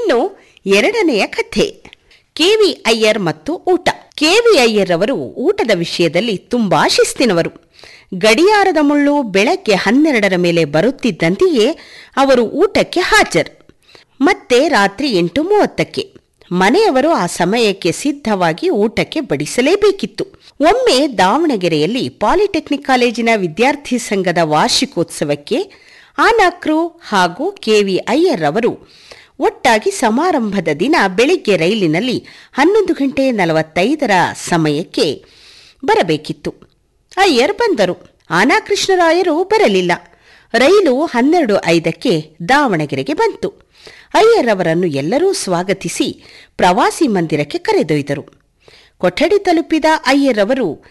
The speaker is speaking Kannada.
ಇನ್ನು ಎರಡನೆಯ ಕಥೆ ಕೆವಿ ಅಯ್ಯರ್ ಮತ್ತು ಊಟ ಕೆವಿ ಅಯ್ಯರ್ ಅವರು ಊಟದ ವಿಷಯದಲ್ಲಿ ತುಂಬಾ ಶಿಸ್ತಿನವರು ಗಡಿಯಾರದ ಮುಳ್ಳು ಬೆಳಗ್ಗೆ ಹನ್ನೆರಡರ ಮೇಲೆ ಬರುತ್ತಿದ್ದಂತೆಯೇ ಅವರು ಊಟಕ್ಕೆ ಹಾಜರ್ ಮತ್ತೆ ರಾತ್ರಿ ಎಂಟು ಮೂವತ್ತಕ್ಕೆ ಮನೆಯವರು ಆ ಸಮಯಕ್ಕೆ ಸಿದ್ಧವಾಗಿ ಊಟಕ್ಕೆ ಬಡಿಸಲೇಬೇಕಿತ್ತು ಒಮ್ಮೆ ದಾವಣಗೆರೆಯಲ್ಲಿ ಪಾಲಿಟೆಕ್ನಿಕ್ ಕಾಲೇಜಿನ ವಿದ್ಯಾರ್ಥಿ ಸಂಘದ ವಾರ್ಷಿಕೋತ್ಸವಕ್ಕೆ ಆನಾಕ್ರು ಹಾಗೂ ಕೆವಿ ಅಯ್ಯರ್ ಅವರು ಒಟ್ಟಾಗಿ ಸಮಾರಂಭದ ದಿನ ಬೆಳಿಗ್ಗೆ ರೈಲಿನಲ್ಲಿ ಹನ್ನೊಂದು ಗಂಟೆ ನಲವತ್ತೈದರ ಸಮಯಕ್ಕೆ ಬರಬೇಕಿತ್ತು ಅಯ್ಯರ್ ಬಂದರು ಆನಾಕೃಷ್ಣರಾಯರು ಬರಲಿಲ್ಲ ರೈಲು ಹನ್ನೆರಡು ಐದಕ್ಕೆ ದಾವಣಗೆರೆಗೆ ಬಂತು ಅಯ್ಯರ್ ಅವರನ್ನು ಎಲ್ಲರೂ ಸ್ವಾಗತಿಸಿ ಪ್ರವಾಸಿ ಮಂದಿರಕ್ಕೆ ಕರೆದೊಯ್ದರು ಕೊಠಡಿ ತಲುಪಿದ ಅಯ್ಯರ್ ಅವರು